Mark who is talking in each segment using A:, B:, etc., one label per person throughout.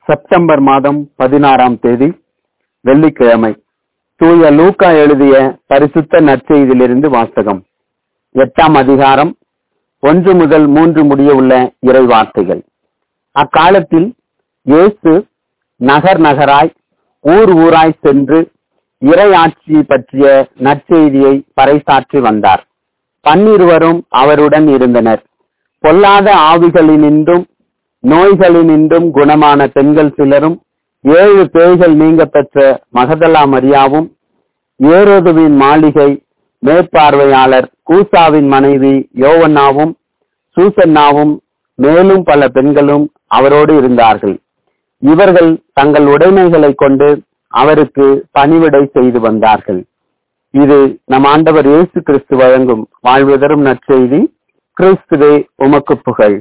A: September மாதம் பதினாறாம் தேதி வெள்ளிக்கிழமை தூய லூக்கா எழுதிய பரிசுத்த நற்செய்தியிலிருந்து வாசகம் எட்டாம் அதிகாரம் ஒன்று முதல் மூன்று முடிய உள்ள இறை வார்த்தைகள் அக்காலத்தில் இயேசு நகர் நகராய் ஊர் ஊராய் சென்று இறையாட்சி பற்றிய நற்செய்தியை பறைசாற்றி வந்தார் பன்னிருவரும் அவருடன் இருந்தனர் பொல்லாத ஆவிகளினின்றும் நோய்களினின்றும் குணமான பெண்கள் சிலரும் ஏழு பேய்கள் நீங்க பெற்ற மகதலா மரியாவும் ஏரோதுவின் மாளிகை மேற்பார்வையாளர் கூசாவின் மனைவி யோவன்னாவும் சூசன்னாவும் மேலும் பல பெண்களும் அவரோடு இருந்தார்கள் இவர்கள் தங்கள் உடைமைகளை கொண்டு அவருக்கு பணிவிடை செய்து வந்தார்கள் இது நம் ஆண்டவர் இயேசு கிறிஸ்து வழங்கும் வாழ்வு தரும் நற்செய்தி கிறிஸ்துவே உமக்கு புகழ்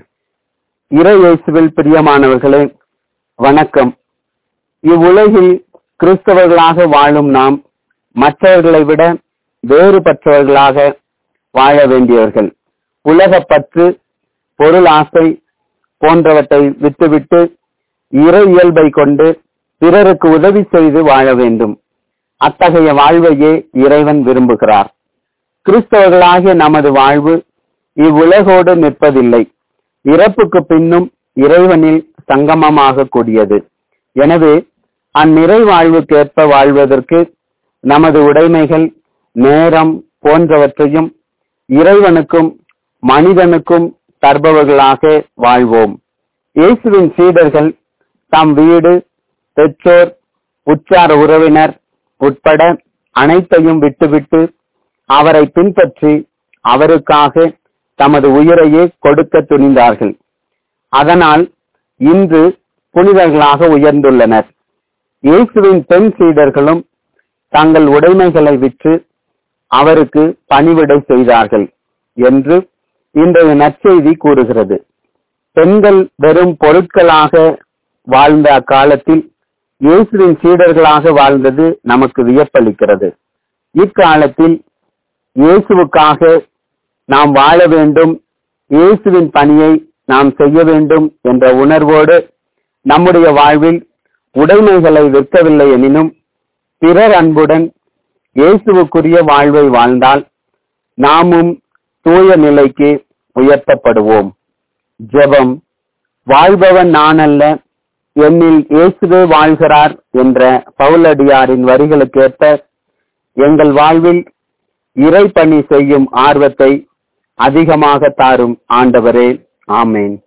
A: இறை இயேசுவில் பிரியமானவர்களே வணக்கம் இவ்வுலகில் கிறிஸ்தவர்களாக வாழும் நாம் மற்றவர்களை விட வேறுபட்டவர்களாக வாழ வேண்டியவர்கள் உலகப்பற்று பொருள் ஆசை போன்றவற்றை விட்டுவிட்டு இறை இயல்பை கொண்டு பிறருக்கு உதவி செய்து வாழ வேண்டும் அத்தகைய வாழ்வையே இறைவன் விரும்புகிறார் கிறிஸ்தவர்களாகிய நமது வாழ்வு இவ்வுலகோடு நிற்பதில்லை இறப்புக்கு பின்னும் இறைவனில் சங்கமமாக கூடியது எனவே அந்நிறை வாழ்வுக்கேற்ப வாழ்வதற்கு நமது உடைமைகள் நேரம் போன்றவற்றையும் இறைவனுக்கும் மனிதனுக்கும் தருபவர்களாக வாழ்வோம் இயேசுவின் சீடர்கள் தம் வீடு பெற்றோர் உச்சார உறவினர் உட்பட அனைத்தையும் விட்டுவிட்டு அவரை பின்பற்றி அவருக்காக தமது உயிரையே கொடுக்க துணிந்தார்கள் அதனால் இன்று புனிதர்களாக உயர்ந்துள்ளனர் இயேசுவின் பெண் சீடர்களும் தங்கள் உடைமைகளை விற்று அவருக்கு பணிவிடை செய்தார்கள் என்று இன்றைய நற்செய்தி கூறுகிறது பெண்கள் வெறும் பொருட்களாக வாழ்ந்த அக்காலத்தில் இயேசுவின் சீடர்களாக வாழ்ந்தது நமக்கு வியப்பளிக்கிறது இக்காலத்தில் இயேசுவுக்காக நாம் வாழ வேண்டும் இயேசுவின் பணியை நாம் செய்ய வேண்டும் என்ற உணர்வோடு நம்முடைய வாழ்வில் உடைமைகளை விற்கவில்லை எனினும் பிறர் அன்புடன் இயேசுவுக்குரிய வாழ்வை வாழ்ந்தால் நாமும் தூய நிலைக்கு உயர்த்தப்படுவோம் ஜெபம் வாழ்பவன் நான் அல்ல என்னில் இயேசுவே வாழ்கிறார் என்ற பவுலடியாரின் வரிகளுக்கேற்ப எங்கள் வாழ்வில் இறை பணி செய்யும் ஆர்வத்தை அதிகமாக தாரும் ஆண்டவரே ஆமேன்